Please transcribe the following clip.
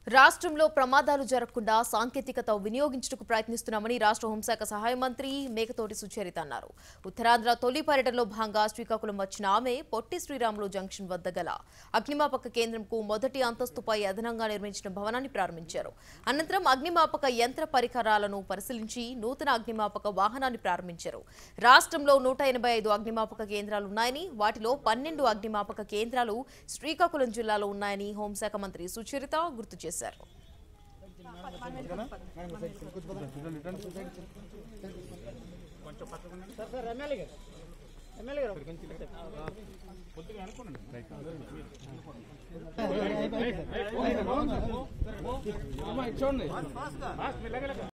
రాష్ట్రంలో ప్రమాదాలు జరగకుండా సాంకేతికత వినియోగించుటకు ప్రయత్నిస్తున్నామని రాష్ట్ర హోంశాఖ సహాయ మంత్రి మేకతోటి సుచరిత అన్నారు ఉత్తరాంధ్ర తొలి పర్యటనలో భాగంగా శ్రీకాకుళం వచ్చిన ఆమె పొట్టి శ్రీరాములు జంక్షన్ వద్ద గల అగ్నిమాపక కేంద్రంకు మొదటి అంతస్తుపై అదనంగా నిర్మించిన భవనాన్ని ప్రారంభించారు అనంతరం అగ్నిమాపక యంత్ర పరికరాలను పరిశీలించి నూతన అగ్నిమాపక వాహనాన్ని ప్రారంభించారు రాష్ట్రంలో నూట ఎనభై ఐదు అగ్నిమాపక కేంద్రాలు ఉన్నాయని వాటిలో పన్నెండు అగ్నిమాపక కేంద్రాలు శ్రీకాకుళం జిల్లాలో ఉన్నాయని హోంశాఖ మంత్రి సుచరిత గుర్తు చేశారు సార్ ఎమ్మెల్యే గారు ఎమ్మెల్యే గారు చూడండి